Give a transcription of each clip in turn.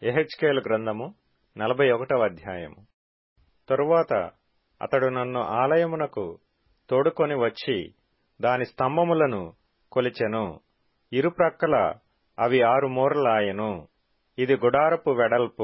ఎహెచ్కేలు గ్రంథము నలభై ఒకటవ అధ్యాయము తరువాత అతడు నన్ను ఆలయమునకు తోడుకొని వచ్చి దాని స్తంభములను కొలిచెను ఇరుప్రక్కల అవి ఆరు మూరలాయెను ఇది గుడారపు వెడల్పు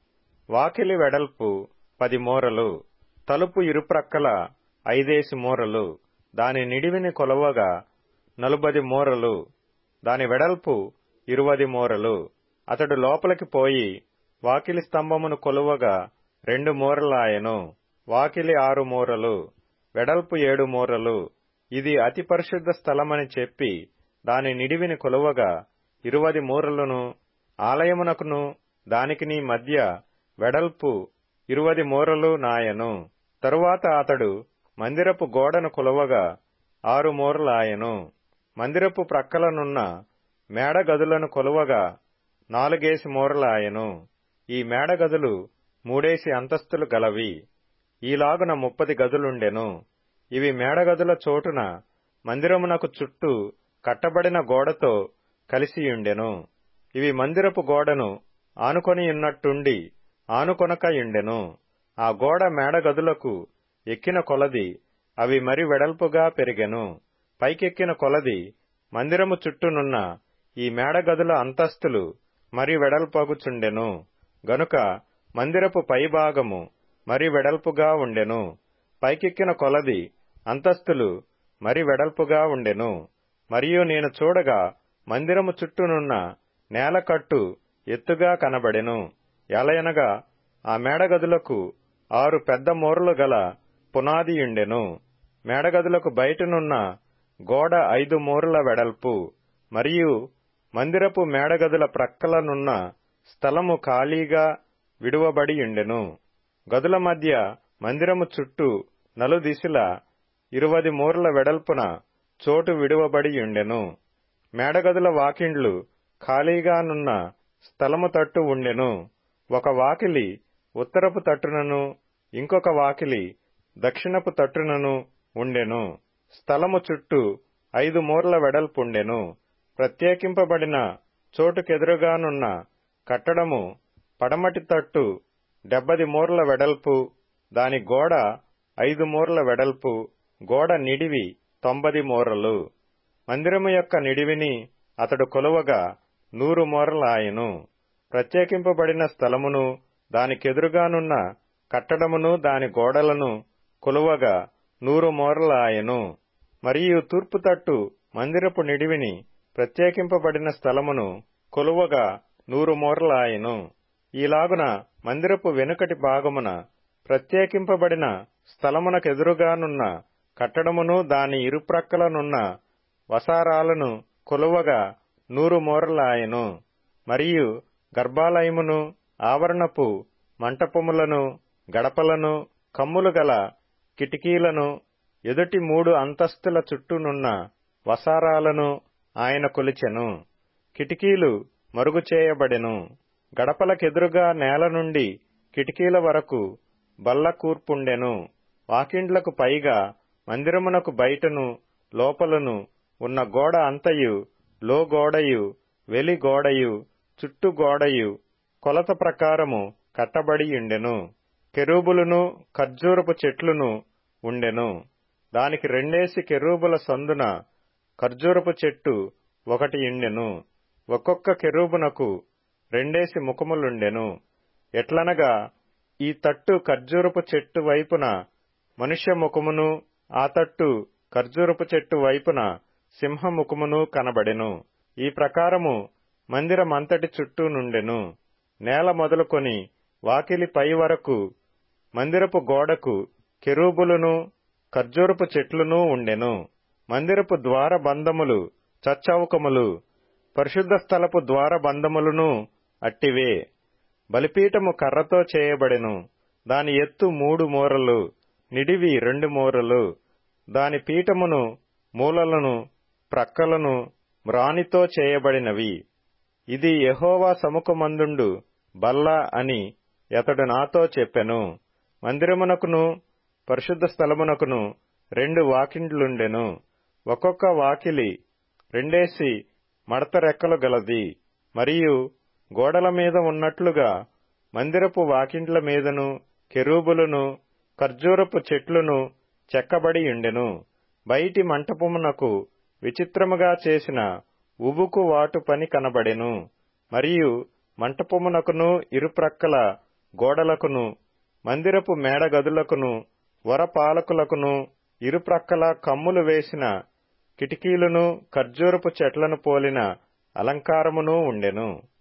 వాకిలి వెడల్పు పది మూరలు తలుపు ఇరుప్రక్కల ఐదేసి మూరలు దాని నిడివిని కొలవగా నలుబది మూరలు దాని వెడల్పు ఇరువది మూరలు అతడు లోపలికి పోయి వాకిలి స్తంభమును కొలువగా రెండు మూరలాయెను వాకిలి ఆరు మూరలు వెడల్పు ఏడు మూరలు ఇది అతి పరిశుద్ధ స్థలమని చెప్పి దాని నిడివిని కొలువగా ఇరువది మూరలను ఆలయమునకును దానికిని మధ్య వెడల్పు ఇరువది మూరలు నాయెను తరువాత అతడు మందిరపు గోడను కొలవగా ఆరు మూరలాయెను మందిరపు ప్రక్కలనున్న మేడ గదులను కొలువగా నాలుగేసి మూరలాయెను ఈ మేడ గదులు మూడేసి అంతస్తులు గలవి ఈలాగున ముప్పది గదులుండెను ఇవి మేడగదుల చోటున మందిరమునకు చుట్టూ కట్టబడిన గోడతో కలిసియుండెను ఇవి మందిరపు గోడను ఆనుకొనియున్నట్టుండి ఆనుకొనకయుండెను ఆ గోడ మేడగదులకు ఎక్కిన కొలది అవి మరి వెడల్పుగా పెరిగెను పైకెక్కిన కొలది మందిరము చుట్టూనున్న ఈ మేడగదుల అంతస్తులు మరి వెడల్పగుచుండెను గనుక మందిరపు పైభాగము మరి వెడల్పుగా ఉండెను పైకెక్కిన కొలది అంతస్తులు మరి వెడల్పుగా ఉండెను మరియు నేను చూడగా మందిరము చుట్టూనున్న నేలకట్టు ఎత్తుగా కనబడెను ఎలయనగా ఆ మేడగదులకు ఆరు పెద్ద మూరలు గల పునాదియుండెను మేడగదులకు బయటనున్న గోడ ఐదు మూరల వెడల్పు మరియు మందిరపు మేడగదుల ప్రక్కలనున్న స్థలము ఖాళీగా విడువబడియుండెను గదుల మధ్య మందిరము చుట్టూ నలుదిశల ఇరువది మూరల వెడల్పున చోటు విడువబడియుండెను మేడగదుల వాకిండ్లు ఖాళీగానున్న స్థలము తట్టు ఉండెను ఒక వాకిలి ఉత్తరపు తట్టునను ఇంకొక వాకిలి దక్షిణపు తట్టునను ఉండెను స్థలము చుట్టూ ఐదు మూరల వెడల్పుండెను ప్రత్యేకింపబడిన చోటుకెదురుగానున్న కట్టడము పడమటి తట్టు డెబ్బది మూరల వెడల్పు దాని గోడ ఐదు మూరల వెడల్పు గోడ నిడివి తొంభది మూరలు మందిరము యొక్క నిడివిని అతడు కొలువగా నూరు మూరలాయెను ప్రత్యేకింపబడిన స్థలమును దానికెదురుగానున్న కట్టడమును దాని గోడలను కొలువగా నూరు మూరలాయెను మరియు తూర్పు తట్టు మందిరపు నిడివిని ప్రత్యేకింపబడిన స్థలమును కొలువగా నూరు మూరలాయెను ఈలాగున మందిరపు వెనుకటి భాగమున ప్రత్యేకింపబడిన స్థలమునకెదురుగానున్న కట్టడమును దాని ఇరుప్రక్కలనున్న వసారాలను కొలువగా నూరు మూరలాయెను మరియు గర్భాలయమును ఆవరణపు మంటపములను గడపలను కమ్ములు గల కిటికీలను ఎదుటి మూడు అంతస్తుల చుట్టూనున్న వసారాలను ఆయన కొలిచెను కిటికీలు మరుగు చేయబడెను గడపలకెదురుగా నేల నుండి కిటికీల వరకు బల్ల కూర్పుండెను వాకిండ్లకు పైగా మందిరమునకు బయటను లోపలను ఉన్న గోడ అంతయు లోగోడయు వెలి గోడయు చుట్టు గోడయు కొలత ప్రకారము కట్టబడియుండెను కెరూబులను ఖర్జూరపు చెట్లును ఉండెను దానికి రెండేసి కెరూబుల సందున ఖర్జూరపు చెట్టు ఒకటి ఉండెను ఒక్కొక్క కెరూబునకు రెండేసి ముఖములుండెను ఎట్లనగా ఈ తట్టు ఖర్జూరపు చెట్టు వైపున మనుష్య ముఖమును ఆ తట్టు ఖర్జూరపు చెట్టు వైపున సింహముఖమును కనబడెను ఈ ప్రకారము మందిరమంతటి చుట్టూ నుండెను నేల మొదలుకొని వాకిలి పై వరకు మందిరపు గోడకు కెరూబులను ఖర్జూరపు చెట్లును ఉండెను మందిరపు ద్వార బంధములు చచ్చౌకములు పరిశుద్ధ స్థలపు ద్వార బంధములను అట్టివే బలిపీఠము కర్రతో చేయబడెను దాని ఎత్తు మూడు మూరలు నిడివి రెండు మూరలు దాని పీఠమును మూలలను ప్రక్కలను మ్రానితో చేయబడినవి ఇది యహోవా సముఖమందుండు బల్ల అని అతడు నాతో చెప్పెను మందిరమునకును పరిశుద్ధ స్థలమునకును రెండు వాకిండ్లుండెను ఒక్కొక్క వాకిలి రెండేసి మడత రెక్కలు గలది మరియు గోడల మీద ఉన్నట్లుగా మందిరపు వాకిండ్ల మీదను కెరూబులను ఖర్జూరపు చెట్లును చెక్కబడి ఉండెను బయటి మంటపమునకు విచిత్రముగా చేసిన ఉబుకు వాటు పని కనబడెను మరియు మంటపమునకును ఇరుప్రక్కల గోడలకును మందిరపు మేడగదులకును వరపాలకులకును ఇరుప్రక్కల కమ్ములు వేసిన కిటికీలును ఖర్జూరపు చెట్లను పోలిన అలంకారమును ఉండెను